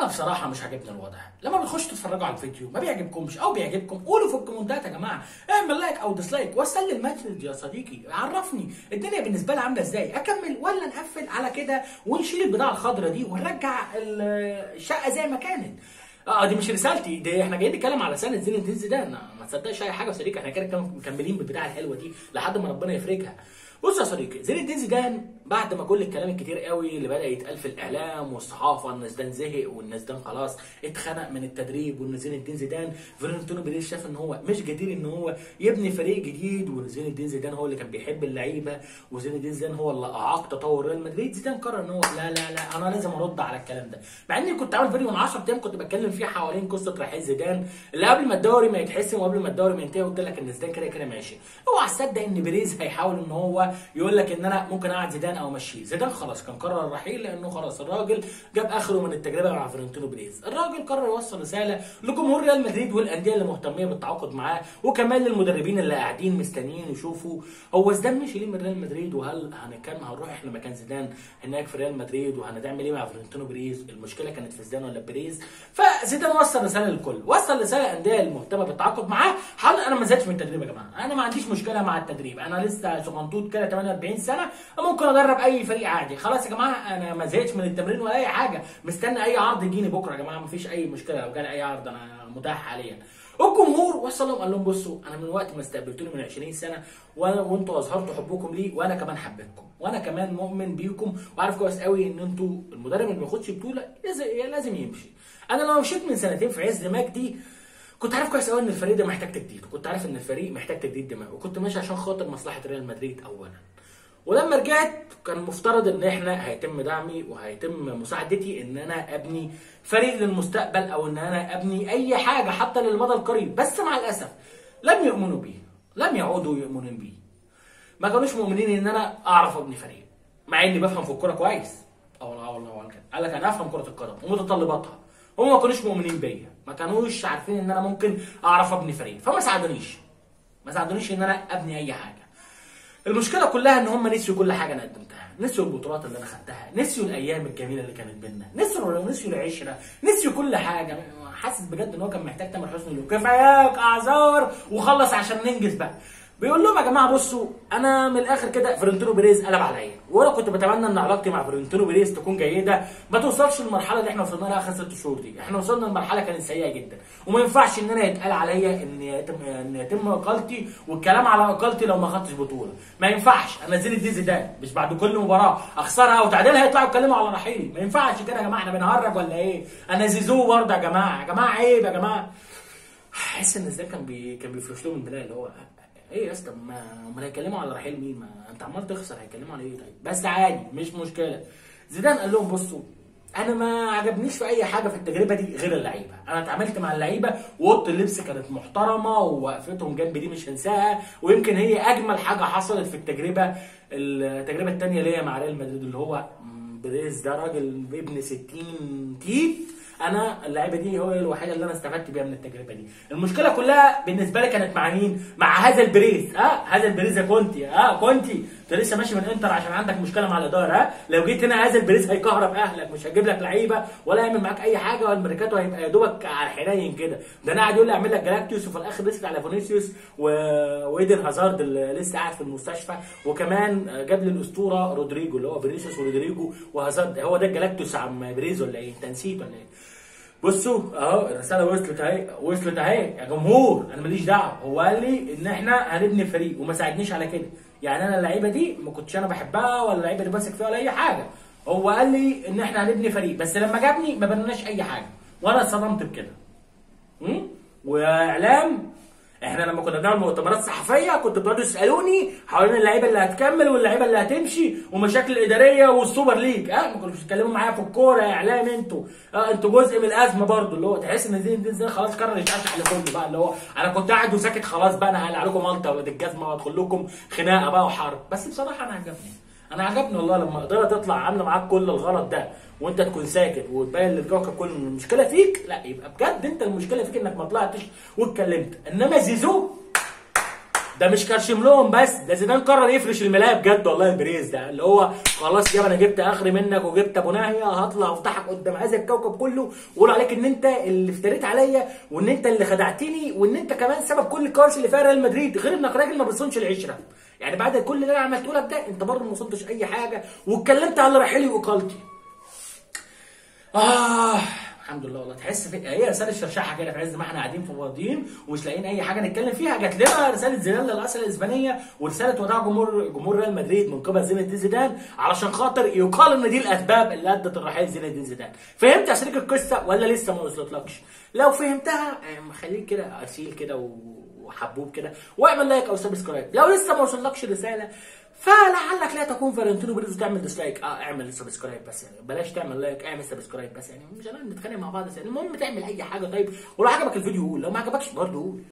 بصراحه مش عاجبني الوضع لما بتخشوا تتفرجوا على الفيديو ما بيعجبكمش او بيعجبكم قولوا في الكومنتات يا جماعه اعمل لايك او ديسلايك وصل لي المسج يا صديقي عرفني الدنيا بالنسبه لي عامله ازاي اكمل ولا نقفل على كده ونشيل البضاعه الخضراء دي ونرجع ال- الشقه زي ما كانت اه دي مش رسالتي دي احنا جايين نتكلم على سنه زين الدين زيدان ما تصدقش اي حاجه يا صديقي احنا كده مكملين بالبتاعه الحلوه دي لحد ما ربنا يفرجها بص يا صديقي زين الدين زيدان بعد ما كل الكلام الكتير قوي اللي بدا يتقال في الاعلام والصحافه ان زيدان زهق وان زيدان خلاص اتخنق من التدريب وان زين الدين زيدان فلورنتينو بيريز شاف ان هو مش جدير ان هو يبني فريق جديد وان زين الدين زيدان هو اللي كان بيحب اللعيبه وزين الدين زيدان هو اللي اعاق تطور ريال مدريد زيدان قرر ان هو لا لا لا انا لازم ارد على الكلام ده مع اني كنت عامل فيديو من 10 ايام كنت بتكلم فيه حوالين قصه رحيل زيدان اللي قبل ما الدوري ما يتحسم وقبل ما الدوري ما ينتهي قلت لك ان زيدان كده كده ماشي اوعى تصدق ان بيريز هيحاول ان هو يقول لك ان انا ممكن اقعد زيدان او امشيه زيدان خلاص كان قرر الرحيل لانه خلاص الراجل جاب اخره من التجربه مع فلورنتينو بيريز الراجل قرر يوصل رساله لجمهور ريال مدريد والانديه اللي مهتميه بالتعاقد معاه وكمان للمدربين اللي قاعدين مستنيين يشوفوا هو زيدان مشي ليه من ريال مدريد وهل هنكمل هنروح احنا مكان زيدان هناك في ريال مدريد وهنعمل ايه مع فلورنتينو بيريز المشكله كانت في زيدان ولا بيريز فزيدان وصل رساله للكل وصل رساله للانديه المهتمه بالتعاقد معاه حاول انا ما زهقتش من التدريب يا جماعه انا ما عنديش مشكله مع التدريب انا لسه صغنطوط كده 48 سنه ممكن ادرب اي فريق عادي خلاص يا جماعه انا ما زهقتش من التمرين ولا اي حاجه مستني اي عرض يجيني بكره يا جماعه ما فيش اي مشكله لو جالي اي عرض انا متاح حاليا الجمهور وصل لهم قال لهم بصوا انا من وقت ما استقبلتوني من 20 سنه وانا وانتوا اظهرتوا حبكم لي وانا كمان حبيتكم وانا كمان مؤمن بيكم وعارف كويس قوي ان انتوا المدرب اللي ما بياخدش بطوله لازم لازم يمشي انا لو مشيت من سنتين في عز مجدي كنت عارف كويس قوي ان الفريق ده محتاج تجديد وكنت عارف ان الفريق محتاج تجديد دماغ وكنت ماشي عشان خاطر مصلحه ريال مدريد اولا ولما رجعت كان مفترض ان احنا هيتم دعمي وهيتم مساعدتي ان انا ابني فريق للمستقبل او ان انا ابني اي حاجه حتى للمدى القريب بس مع الاسف لم يؤمنوا بيه لم يعودوا يؤمنون بيه ما كانوش مؤمنين ان انا اعرف ابني فريق مع اني بفهم في الكوره كويس اه والله والله والله كده قال لك انا افهم كره القدم ومتطلباتها هم ما كانوش مؤمنين بيا ما كانوش عارفين ان انا ممكن اعرف ابني فريق فما ساعدونيش ما ساعدونيش ان انا ابني اي حاجه المشكله كلها ان هم نسيوا كل حاجه انا قدمتها نسيوا البطولات اللي انا خدتها نسيوا الايام الجميله اللي كانت بينا نسيوا نسيوا العشره نسيوا كل حاجه حاسس بجد ان هو كان محتاج تامر حسني له كفاياك اعذار وخلص عشان ننجز بقى بيقول لهم يا جماعه بصوا انا من الاخر كده فلورنتينو بيريز قلب عليا وانا كنت بتمنى ان علاقتي مع فلورنتينو بيريز تكون جيده ما توصلش للمرحله اللي احنا وصلنا لها اخر ست شهور دي احنا وصلنا لمرحله كانت سيئه جدا وما ينفعش ان انا يتقال عليا ان يتم ان يتم اقالتي والكلام على اقالتي لو ما خدتش بطوله ما ينفعش انا زين الدين زيدان مش بعد كل مباراه اخسرها وتعادلها يطلعوا يتكلموا على رحيلي ما ينفعش كده يا جماعه احنا بنهرج ولا ايه انا زيزو برضه يا جماعه يا جماعه عيب يا جماعه احس ان ازاي كان بي... كان بيفرش لهم البلاء اللي هو ايه يا اسطى ما امال هيتكلموا على رحيل مين ما انت عمال تخسر هيتكلموا على ايه طيب بس عادي مش مشكله زيدان قال لهم بصوا انا ما عجبنيش في اي حاجه في التجربه دي غير اللعيبه انا اتعاملت مع اللعيبه واوضه اللبس كانت محترمه ووقفتهم جنبي دي مش هنساها ويمكن هي اجمل حاجه حصلت في التجربه التجربه الثانيه اللي هي مع ريال مدريد اللي هو بريز ده راجل ابن 60 تيت انا اللعيبه دي هو الوحيده اللي انا استفدت بيها من التجربه دي المشكله كلها بالنسبه لي كانت مع مين مع هذا البريز اه هذا البريز يا كونتي اه كونتي انت لسه ماشي من انتر عشان عندك مشكله مع الاداره ها لو جيت هنا هذا البريز هيكهرب اهلك مش هيجيب لك لعيبه ولا يعمل معاك اي حاجه والميركاتو هيبقى يا دوبك على الحنين كده ده انا قاعد يقول لي اعمل لك جلاكتيوس وفي الاخر رست على فينيسيوس و... وايدن هازارد اللي لسه قاعد في المستشفى وكمان جاب لي الاسطوره رودريجو اللي هو فينيسيوس ورودريجو وهازارد هو ده الجلاكتيوس عم بريز ولا ايه انت نسيت ولا ايه بصوا اهو الرساله وصلت اهي وصلت اهي يا جمهور انا ماليش دعوه هو قال لي ان احنا هنبني فريق وما ساعدنيش على كده يعني انا اللعيبه دي ما كنتش انا بحبها ولا اللعيبه اللي ماسك فيها ولا اي حاجه هو قال لي ان احنا هنبني فريق بس لما جابني ما بنوناش اي حاجه وانا اتصدمت بكده امم واعلام احنا لما كنا بنعمل مؤتمرات صحفيه كنت بتقعدوا تسالوني حوالين اللعيبه اللي هتكمل واللعيبه اللي هتمشي ومشاكل الاداريه والسوبر ليج اه ما كنتوش بتتكلموا معايا في الكوره يا اعلام انتوا اه انتوا جزء من الازمه برضو اللي هو تحس ان زين الدين زين خلاص قرر يشعشع لكله بقى اللي هو انا كنت قاعد وساكت خلاص بقى انا هقلع لكم مالطه ولاد الجزمه وادخل لكم خناقه بقى وحرب بس بصراحه انا عجبني انا عجبني والله لما اداره تطلع عامله معاك كل الغلط ده وانت تكون ساكت وتبين للكوكب كله ان المشكله فيك لا يبقى بجد انت المشكله فيك انك ما طلعتش واتكلمت انما زيزو ده مش كرشم لهم بس ده زيدان قرر يفرش الملايه بجد والله البريز ده اللي هو خلاص يابا انا جبت اخري منك وجبت ابو ناهيه هطلع افتحك قدام هذا الكوكب كله واقول عليك ان انت اللي افتريت عليا وان انت اللي خدعتني وان انت كمان سبب كل الكوارث اللي فيها ريال مدريد غير انك راجل ما بتصونش العشره يعني بعد كل اللي انا عملته لك ده انت برضه ما وصلتش اي حاجه واتكلمت على رحيلي واقالتي اه الحمد لله والله تحس في هي رساله شرشحه كده في عز ما احنا قاعدين في فاضيين ومش لاقيين اي حاجه نتكلم فيها جات لنا رساله زيدان للاسئله الاسبانيه ورساله وداع جمهور جمهور ريال مدريد من قبل زين الدين زيدان علشان خاطر يقال ان دي الاسباب اللي ادت الرحيل زين الدين زيدان فهمت يا شريك القصه ولا لسه ما وصلتلكش لو فهمتها آه، خليك كده اصيل كده و- وحبوب كده واعمل لايك او سبسكرايب لو لسه ما وصلكش رساله فلعلك لا تكون فالنتينو بيريز وتعمل ديسلايك اه اعمل سبسكرايب بس يعني بلاش تعمل لايك اعمل سبسكرايب بس يعني مش هنقعد نتخانق مع بعض بس يعني المهم تعمل اي حاجه طيب ولو عجبك الفيديو قول لو ما عجبكش برضه قول